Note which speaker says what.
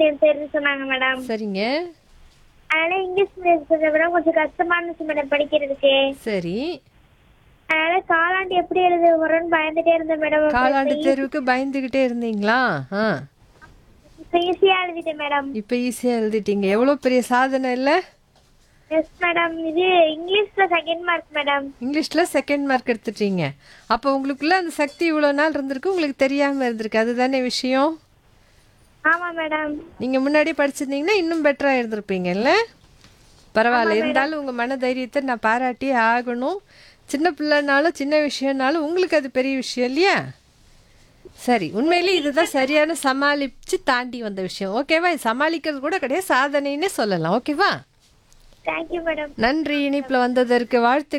Speaker 1: medium சேர்ந்து சொன்னாங்க madam
Speaker 2: சரிங்க
Speaker 1: அதனால இங்கிலீஷ் மீடியம் சேர்ந்த மேடம் கொஞ்சம் கஷ்டமா இருந்துச்சு மேடம் படிக்கிறதுக்கு
Speaker 2: சரி
Speaker 1: அதனால காலாண்டு எப்படி எழுத போறோம்னு பயந்துட்டே இருந்தேன் மேடம்
Speaker 2: காலாண்டு தேர்வுக்கு பயந்துக்கிட்டே இருந்தீங்களா ஆ
Speaker 1: இப்போ ஈஸியா எழுதிட்டேன் மேடம்
Speaker 2: இப்போ ஈஸியாக எழுதிட்டீங்க எவ்வளோ பெரிய சாதனை இல்லை
Speaker 1: எஸ் மேடம் இது இங்கிலீஷ்ல செகண்ட் மார்க் மேடம்
Speaker 2: இங்கிலீஷில் செகண்ட் மார்க் எடுத்துட்டீங்க அப்போ உங்களுக்குள்ள அந்த சக்தி இவ்வளோ நாள் இருந்திருக்கு உங்களுக்கு தெரியாமல் இருந்திருக்கு அதுதானே விஷயம்
Speaker 1: ஆமா மேடம்
Speaker 2: நீங்கள் முன்னாடி படிச்சிருந்தீங்கன்னா இன்னும் பெட்டராக இருந்திருப்பீங்கல்ல பரவாயில்ல இருந்தாலும் உங்கள் மன தைரியத்தை நான் பாராட்டி ஆகணும் சின்ன பிள்ளைனாலும் சின்ன விஷயம்னாலும் உங்களுக்கு அது பெரிய விஷயம் இல்லையா சரி உண்மையிலே இதுதான் சரியான சமாளிச்சு தாண்டி வந்த விஷயம் ஓகேவா இது சமாளிக்கிறது கூட கிடையாது சாதனைன்னே சொல்லலாம் ஓகேவா
Speaker 1: தேங்க்யூ மேடம்
Speaker 2: நன்றி இனிப்பில் வந்ததற்கு வாழ்த்து